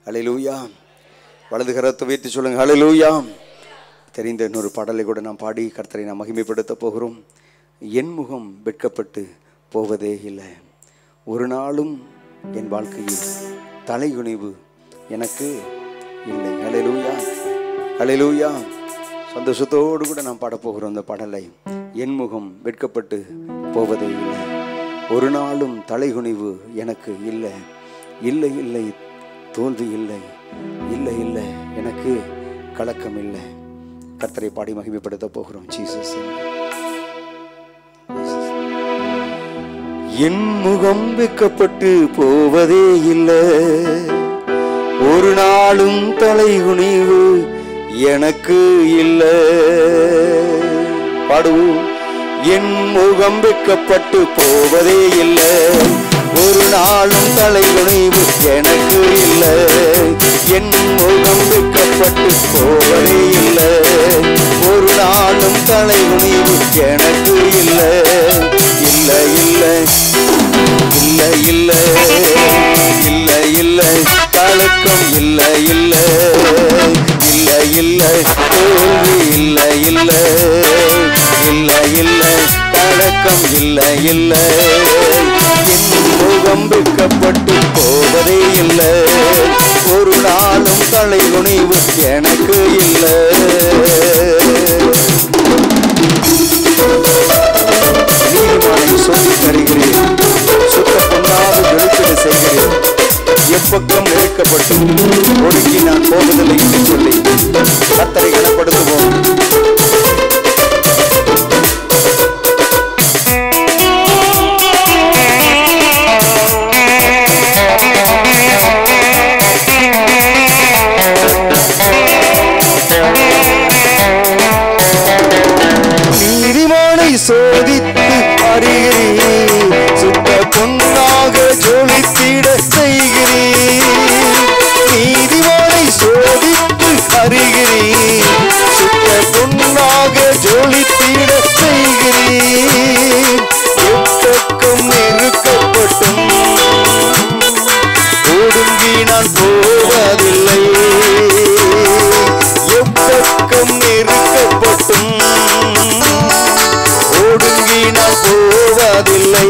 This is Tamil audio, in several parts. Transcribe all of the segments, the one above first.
ஹalleluya வலது கரத்தை உயர்த்தி சொல்லுங்க ஹalleluya தெரிந்த இன்னொரு பாடலை கூட நாம் பாடி கர்த்தரை நாம் மகிமைப்படுத்த போகிறோம் என் முகம் வெட்கப்பட்டு போவதே இல்லை ஒரு நாளும் என் வாழ்க்கையில் தலைகுனிவு எனக்கு இல்லை ஹalleluya ஹalleluya சந்தோஷத்தோடு கூட நாம் பாடப் போகிறோம் அந்த பாடலை என் முகம் வெட்கப்பட்டு போவதே இல்லை ஒரு நாளும் தலைகுனிவு எனக்கு இல்லை இல்லை இல்லை தோல்வி இல்லை இல்லை இல்லை எனக்கு கலக்கம் இல்லை கர்த்தரை பாடி மகிமைப்படுத்த போகிறோம் ஜீசஸ் என் முகம் வெக்கப்பட்டு போவதே இல்லை ஒரு நாளும் தலைகுனிவு எனக்கு இல்லை பாடுவோம் என் முகம் வெக்கப்பட்டு போவதே இல்லை ஒரு நாளும் தலைகுனிவு எனக்கு இல்லை என் முகம் வெக்கப்பட்டு போவதே இல்லை ஒரு நாளும் தலைகுனிவு எனக்கு இல்லை இல்லை இல்லை இல்லை இல்லை இல்லை இல்லை கலக்கம் இல்லை இல்லை இல்லை இல்லை தோல்வி இல்லை இல்லை இல்லை இல்லை கலக்கம் இல்லை இல்லை என் முகம் வெட்கப்பட்டு போவதே இல்லை ஒரு நாளும் தலை குனிவு எனக்கு இல்லை நீதிமானை சொல்லி தருகிறேன் சுத்த பொன்னாக வெளிப்பட செய்கிறேன் எப்பக்கம் நெருக்கப்பட்டு ஒடுங்கி நான் போவதில்லை என்று சொல்லி கத்தரை கனப்படுத்துவோம் நீதிமானை சோதித்து அறிகிறீர் சுத்த பொன்னாக ஜொலித்திட செய்கிறீர் நீதிமானை சோதித்து அறிகிறீர் சுத்த பொன்னாக ஜொலித்திட செய்கிறீர் எப்பக்கம் நெருக்கப்பட்டும் ஒடுங்கி நான் போவதில்லை எப்பக்கம் நெருக்கப்பட்டும் ஒடுங்கி நான் போவதில்லை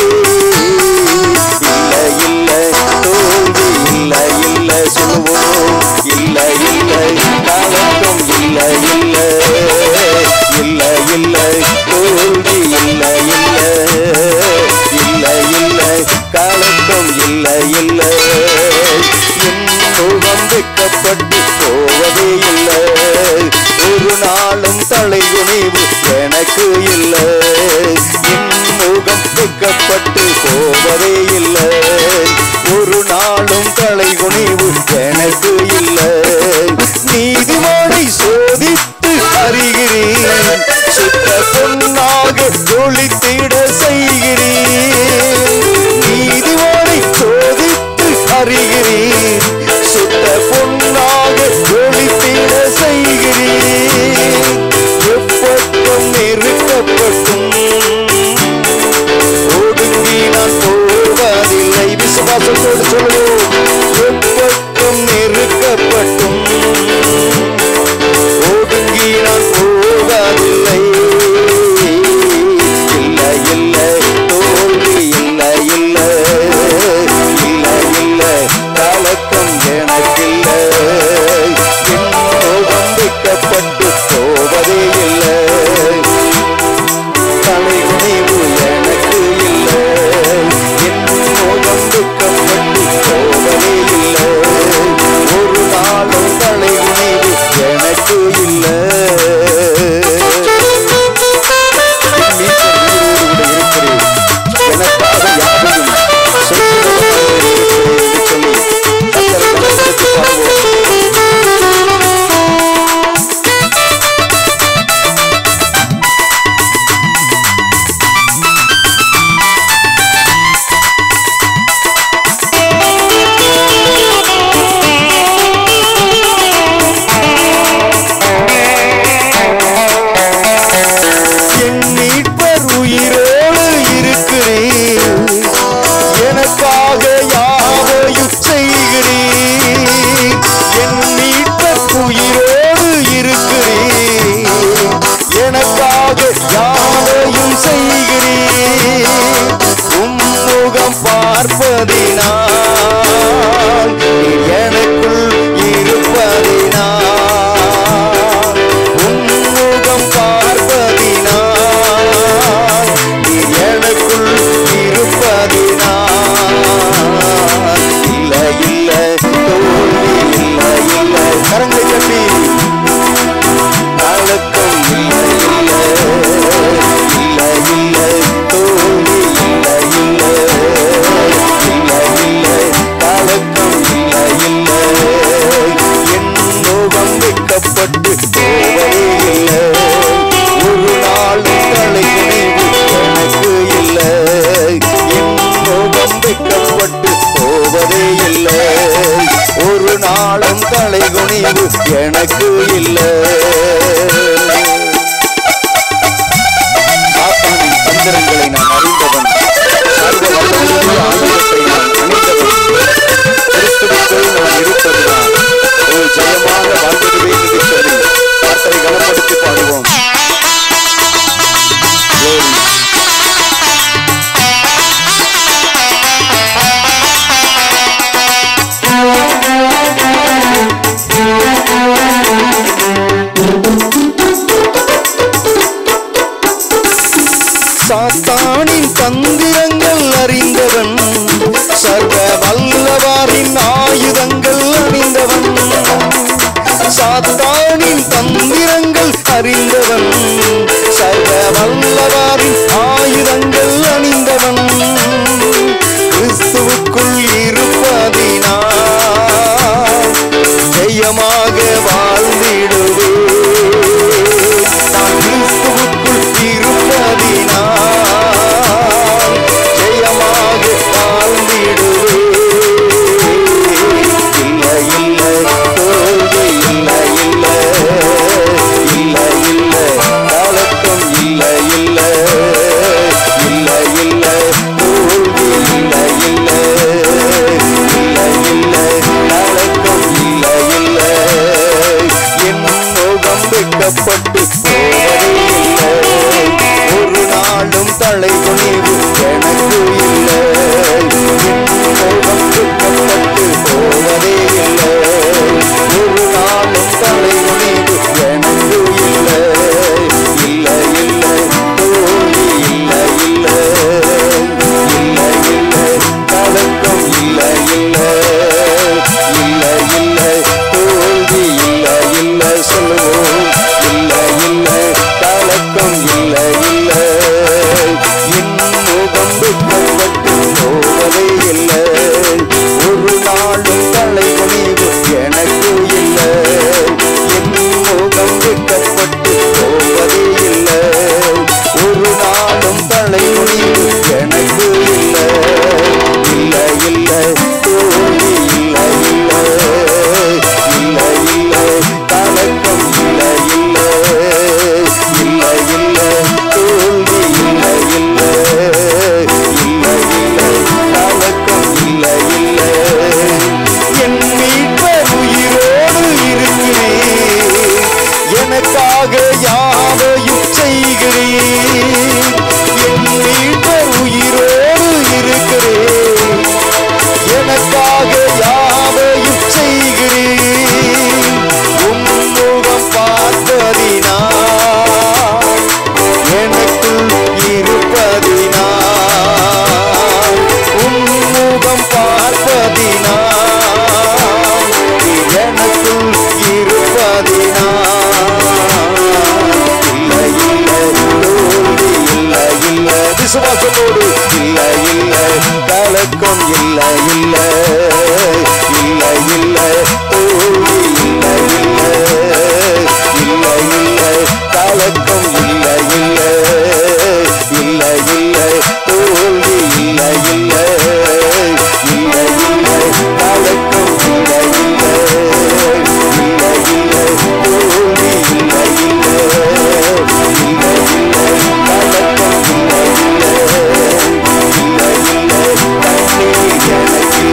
இல்லை இல்லை தோல்வி இல்லை இல்லை சொல்லுவோம் இல்லை இல்லை கலக்கம் இல்லை இல்லை இல்லை இல்லை தோல்வி இல்லை இல்லை இல்லை இல்லை கலக்கம் இல்லை இல்லை என் முகம் வெட்கப்பட்டு போவதே இல்லை ஒரு நாளும் தலைகுனிவு எனக்கு இல்லை என் முகம் வெட்கப்பட்டு போவதே இல்லை ஒரு நாளும் தலைகுனிவு எனக்கு இல்லை நீதிமானை சோதித்து அறிகிறேன் சுத்த பொன்னாக ஒளித்திட செய்கிறேன் நீதிமானை சோதித்து அறிகிறேன் சுத்த பொன்னாக ஒளித்திட செய்கிறேன் எப்பக்கம் நெருக்கப்பட்டும் ஒடுங்கி நான் போவதில்லை விசுவாசத்தோடு சொல்லுவோம் எப்பக்கம் நெருக்கப்பட்டும் ஒடுங்கி நான் போவதில்லை இல்லை இல்லை பார்ப்பதினால் நீர் எனக்குள் இருப்பதினால் உன்முகம் பார்ப்பதினால் நீர் எனக்குள் இருப்பதினால் இல்லை இல்லை தோல்வி இல்லை இல்லை கரங்களை தட்டி கலக்கம் இல்லை இல்லை இல்லை இல்லை தோல்வி இல்லை இல்லை இல்லை இல்லை கலக்கம் இல்லை இல்லை என் முகம் வெட்கப்பட்டு போவதே இல்லை ஒரு நாள் தலை குனிவு எனக்கு இல்லை என் முகம் வெட்கப்பட்டு போவதே இல்லை ஒரு நாளும் தலை குனிவு எனக்கு இல்லை சாத்தானின் தந்திரங்களை நான் அறிந்தவன் சர்வ வல்லமையுள்ள ஆயுதத்தை நான் அணிந்தவன் கிறிஸ்துவுக்குள் நான் இருப்பதுதான் ஓ ஜெயமாக வாழ்ந்திடுவேன் என்று சொல்லி கர்த்தரை கனப்படுத்தி பாடுவோம் Glory. சாத்தானின் தந்திரங்கள் அறிந்தவன் சர்வ வல்லவாரின் ஆயுதங்கள் அறிந்தவன் சாத்தானின் தந்திரங்கள் அறிந்தவன் சர்வ வல்லவாரின் ஆயுதங்கள் அணிந்தவன் கிறிஸ்துவுக்குள் இருப்பதினால் ஜெயமாக வாழ்ந்திடுவே நான் கிறிஸ்துவுக்குள் இருப்பதினால் ஜெயமாக வாழ்ந்திடுவே இல்லை இல்லை தோல்வி இல்லை இல்லை இல்லை இல்லை கலக்கம் இல்லை இல்லை இல்லை இல்லை தோல்வி இல்லை இல்லை இல்லை இல்லை கலக்கம் இல்லை இல்லை என் முகம் வெட்கப்பட்டு போவதே இல்லை ஒரு நாளும் தலை குனிவு எனக்கு இல்லை என் முகம் வெட்கப்பட்டு போவதே இல்லை ஒரு நாளும் தலை குனிவு எனக்கு இல்லை இல்லை இல்லை தோல்வி இல்லை இல்லை இல்லை இல்லை கலக்கம் இல்லை இல்லை இல்லை இல்லை தோல்வி இல்லை இல்லை சொல்லுவோம் இல்லை இல்லை கலக்கம் இல்லை இல்லை என் முகம் வெட்கப்பட்டு போவதே இல்லை ஒரு நாளும் தலை குனிவு எனக்கு இல்லை என் முகம் வெட்கப்பட்டு போவதே இல்லை ஒரு நாளும் தலை குனிவு எனக்கு இல்லை இல்லை இல்லை தோல்வி இல்லை இல்லை இல்லை இல்லை கலக்கம் இல்லை இல்லை இல்லை இல்லை தோல்வி இல்லை இல்லை இல்லை இல்லை கலக்கம் இல்லை இல்லை என் மீட்பர் உயிரோடு இருக்கிறேன் எனக்காக யாவையும் செய்கிறேன் என் மீட்பர் உயிரோடு இருக்கிறேன் எனக்காக யாவையும் செய்கிறேன் உம்முகம் பார்ப்பதினால் எனக்குள் இருப்பதினால் உம்முகம் பார்ப்பதினால் எனக்குள் இருப்பதினால் இல்லை இல்லை தோல்வி இல்லை இல்லை விசுவாசத்தோடு இல்லை இல்லை கலக்கம் இல்லை இல்லை இல்லை இல்லை தோல்வி இல்லை இல்லை இல்லை இல்லை கலக்கம் இல்லை இல்லை இல்லை இல்லை தோல்வி இல்லை இல்லை இல்லை இல்லை கலக்கம் இல்லை இல்லை இல்லை இல்லை தோல்வி இல்லை இல்லை இல்லை இல்லை கலக்கம் இல்லை இல்லை இல்லை இல்லை கண்ணீர் எனக்கு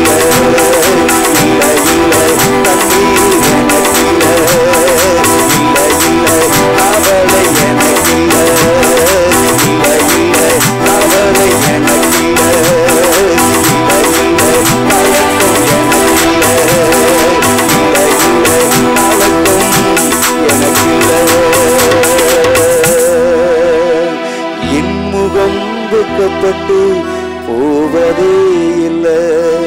போவதே இல்லை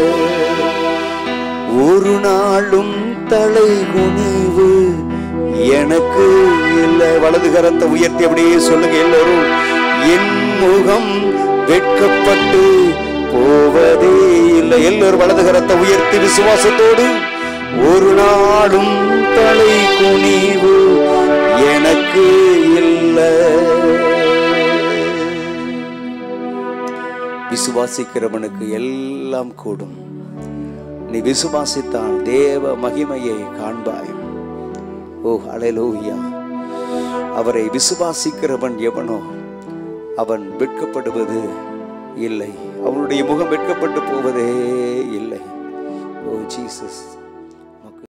ஒரு நாளும் தலை குனிவு எனக்கு இல்லை வலது கரத்தை உயர்த்தி அப்படியே சொல்லுங்க எல்லோரும் என் முகம் வெட்கப்பட்டு போவதே இல்லை எல்லோரும் வலது கரத்தை உயர்த்தி விசுவாசத்தோடு ஒரு நாளும் தலை குனிவு எனக்கு இல்லை விசுவாசிக்கிறவனுக்கு எல்லாம் கூடும் நீ விசுவாசித்தால் தேவ மகிமையை காண்பாய் ஓ அலையலூயா அவரை விசுவாசிக்கிறவன் எவனோ அவன் வெட்கப்படுவது இல்லை அவனுடைய முகம் வெட்கப்பட்டு போவதே இல்லை ஓ ஜீசஸ்